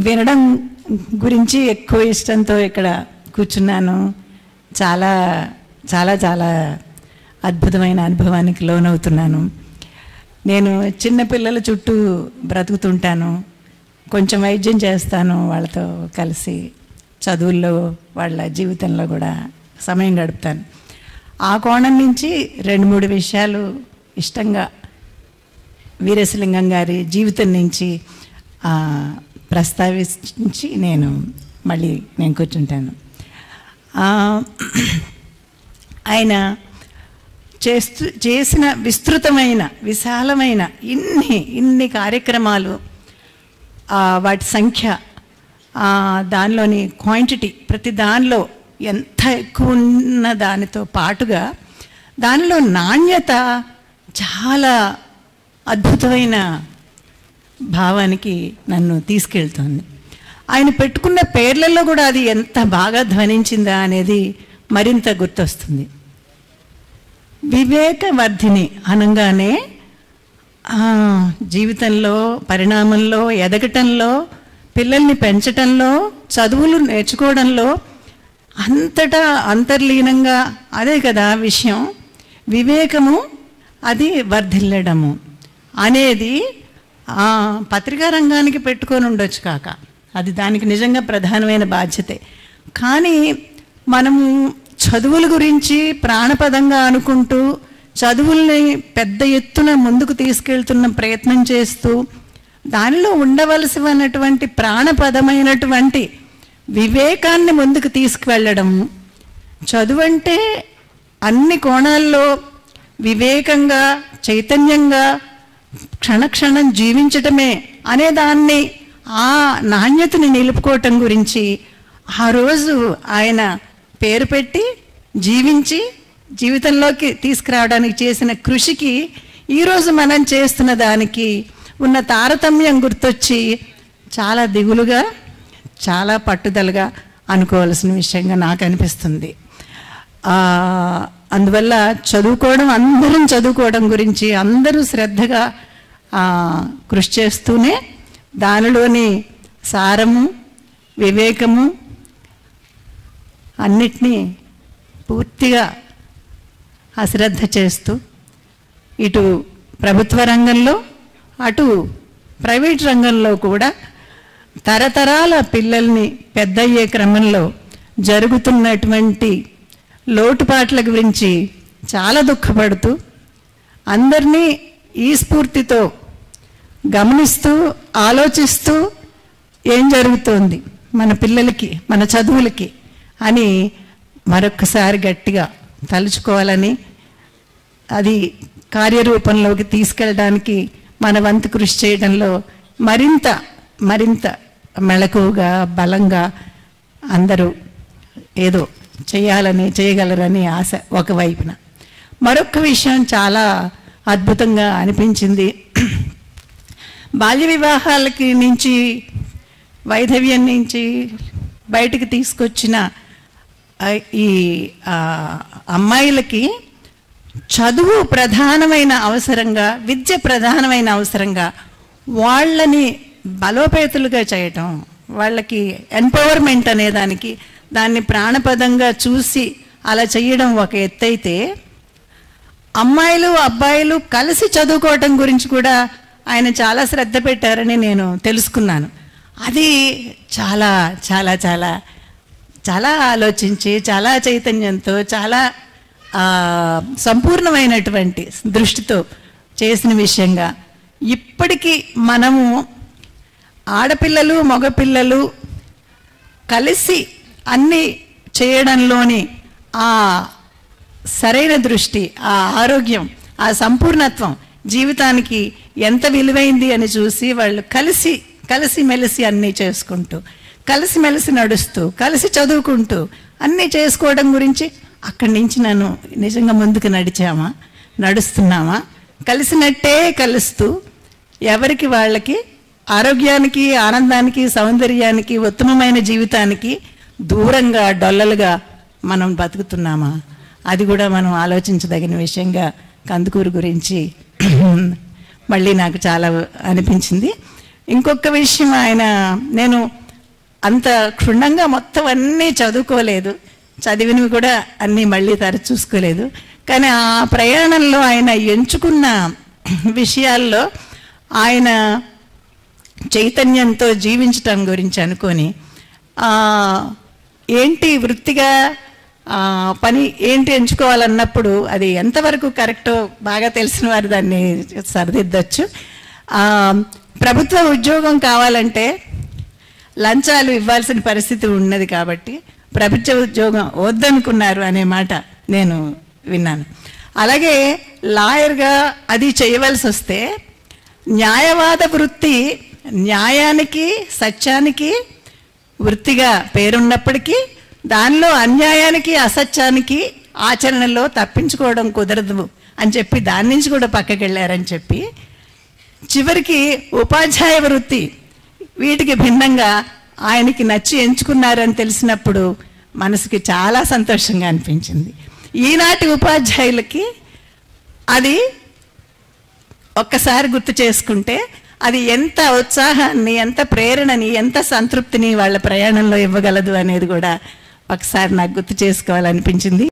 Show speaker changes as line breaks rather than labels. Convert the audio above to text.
వినడం గురించి ఎక్కువ ఇష్టంతో ఇక్కడ కూర్చున్నాను చాలా చాలా చాలా అద్భుతమైన అనుభవానికి లోనవుతున్నాను నేను చిన్నపిల్లల చుట్టూ బ్రతుకుతుంటాను కొంచెం వైద్యం చేస్తాను వాళ్ళతో కలిసి చదువుల్లో వాళ్ళ జీవితంలో కూడా సమయం గడుపుతాను ఆ కోణం నుంచి రెండు మూడు విషయాలు ఇష్టంగా వీరేశలింగం గారి జీవితం నుంచి ఆ, ప్రస్తావించి నేను మళ్ళీ నేను కూర్చుంటాను ఆ, ఆయన చేస్తూ చేసిన విస్తృతమైన విశాలమైన ఇన్ని ఇన్ని కార్యక్రమాలు ఆ, వాటి సంఖ్య ఆ, దానిలోని క్వాంటిటీ ప్రతి దానిలో ఎంత ఎక్కువ ఉన్న దానితో పాటుగా దానిలో నాణ్యత చాలా అద్భుతమైన భావానికి నన్ను తీసుకెళ్తోంది ఆయన పెట్టుకున్న పేర్లలో కూడా అది ఎంత బాగా ధ్వనించిందా అనేది మరింత గుర్తొస్తుంది వివేకవర్ధిని అనగానే ఆ, జీవితంలో పరిణామంలో ఎదగటంలో పిల్లల్ని పెంచటంలో చదువులు నేర్చుకోవడంలో అంతటా అంతర్లీనంగా అదే కదా విషయం వివేకము అది వర్ధిల్లడము అనేది ఆ, పత్రికా రంగానికి పెట్టుకొని ఉండొచ్చు కాక అది దానికి నిజంగా ప్రధానమైన బాధ్యతే కానీ మనము చదువుల గురించి ప్రాణపదంగా అనుకుంటూ చదువుల్ని పెద్ద ఎత్తున ముందుకు తీసుకెళ్తున్న ప్రయత్నం చేస్తూ దానిలో ఉండవలసినటువంటి ప్రాణపదమైనటువంటి వివేకాన్ని ముందుకు తీసుకువెళ్ళడం చదువు అంటే అన్ని కోణాల్లో వివేకంగా చైతన్యంగా క్షణక్షణం జీవించటమే అనే దాన్ని ఆ నాణ్యతని నిలుపుకోవటం గురించి ఆ రోజు ఆయన పేరు పెట్టి జీవించి జీవితంలోకి తీసుకురావడానికి చేసిన కృషికి ఈరోజు మనం చేస్తున్న దానికి ఉన్న తారతమ్యం గుర్తొచ్చి చాలా దిగులుగా చాలా పట్టుదలగా అనుకోవాల్సిన విషయంగా నాకు అనిపిస్తుంది ఆ, అందువల్ల చదువుకోవడం అందరం చదువుకోవడం గురించి అందరూ శ్రద్ధగా ఆ, కృషి చేస్తూనే దానిలోని సారము వివేకము అన్నిటినీ పూర్తిగా అశ్రద్ధ చేస్తూ ఇటు ప్రభుత్వ రంగంలో అటు ప్రైవేట్ రంగంలో కూడా తరతరాల పిల్లల్ని పెద్దయ్యే క్రమంలో జరుగుతున్నటువంటి లోటుపాట్ల గురించి చాలా దుఃఖపడుతూ అందరినీ ఈ స్ఫూర్తితో గమనిస్తూ ఆలోచిస్తూ ఏం జరుగుతోంది మన పిల్లలకి మన చదువులకి అని మరొకసారి గట్టిగా తలుచుకోవాలని అది కార్యరూపంలోకి తీసుకెళ్ళడానికి మన వంతు కృషి చేయడంలో మరింత మరింత మెళకువగా బలంగా అందరూ ఏదో చేయాలని చేయగలరని ఆశ ఒకవైపున మరొక విషయం చాలా అద్భుతంగా అనిపించింది బాల్య వివాహాలకి నుంచి వైధవ్యం నుంచి బయటికి తీసుకొచ్చిన ఆ, ఈ ఆ, అమ్మాయిలకి చదువు ప్రధానమైన అవసరంగా విద్య ప్రధానమైన అవసరంగా వాళ్ళని బలోపేతులుగా చేయటం వాళ్ళకి ఎంపవర్మెంట్ అనే దానికి దాన్ని ప్రాణపదంగా చూసి అలా చేయడం ఒక ఎత్తైతే అమ్మాయిలు అబ్బాయిలు కలిసి చదువుకోవటం గురించి కూడా ఆయన చాలా శ్రద్ధ పెట్టారని నేను తెలుసుకున్నాను అది చాలా చాలా చాలా చాలా ఆలోచించి చాలా చైతన్యంతో చాలా ఆ, సంపూర్ణమైనటువంటి దృష్టితో చేసిన విషయంగా ఇప్పటికీ మనము ఆడపిల్లలు మగపిల్లలు కలిసి అన్ని చేయడంలోని ఆ సరైన దృష్టి ఆ ఆరోగ్యం ఆ సంపూర్ణత్వం జీవితానికి ఎంత విలువైంది అని చూసి వాళ్ళు కలిసి కలిసి మెలిసి అన్నీ చేసుకుంటూ కలిసిమెలిసి నడుస్తూ కలిసి చదువుకుంటూ అన్నీ చేసుకోవడం గురించి అక్కడి నుంచి నన్ను నిజంగా ముందుకు నడిచామా నడుస్తున్నామా కలిసినట్టే కలుస్తూ ఎవరికి వాళ్ళకి ఆరోగ్యానికి ఆనందానికి సౌందర్యానికి ఉత్తమమైన జీవితానికి దూరంగా డొల్లలుగా మనం బతుకుతున్నామా అది కూడా మనం ఆలోచించదగిన విషయంగా కందుకూరు గురించి మళ్ళీ నాకు చాలా అనిపించింది ఇంకొక విషయం ఆయన నేను అంత క్షుణ్ణంగా మొత్తం అన్నీ చదువుకోలేదు చదివినవి కూడా అన్నీ మళ్ళీ తరచు చూసుకోలేదు కానీ ఆ ప్రయాణంలో ఆయన ఎంచుకున్న విషయాల్లో ఆయన చైతన్యంతో జీవించటం గురించి అనుకొని ఆ, ఏంటి వృత్తిగా ఆ, పని ఏంటి ఎంచుకోవాలన్నప్పుడు అది ఎంతవరకు కరెక్టో బాగా తెలిసిన వారు దాన్ని సరిదిద్దచ్చు ఆ, ప్రభుత్వ ఉద్యోగం కావాలంటే లంచాలు ఇవ్వాల్సిన పరిస్థితి ఉన్నది కాబట్టి ప్రభుత్వ ఉద్యోగం వద్దనుకున్నారు అనే మాట నేను విన్నాను అలాగే లాయర్గా అది చేయవలసి వస్తే న్యాయవాద వృత్తి న్యాయానికి సత్యానికి వృత్తిగా పేరున్నప్పటికీ దానిలో అన్యాయానికి అసత్యానికి ఆచరణలో తప్పించుకోవడం కుదరదు అని చెప్పి దాని నుంచి కూడా పక్కకి వెళ్ళారని చెప్పి చివరికి ఉపాధ్యాయ వృత్తి వీటికి భిన్నంగా ఆయనకి నచ్చి ఎంచుకున్నారని తెలిసినప్పుడు మనసుకి చాలా సంతోషంగా అనిపించింది ఈనాటి ఉపాధ్యాయులకి అది ఒక్కసారి గుర్తు చేసుకుంటే అది ఎంత ఉత్సాహాన్ని ఎంత ప్రేరణని ఎంత సంతృప్తిని వాళ్ళ ప్రయాణంలో ఇవ్వగలదు అనేది కూడా ఒకసారి నాకు గుర్తు చేసుకోవాలనిపించింది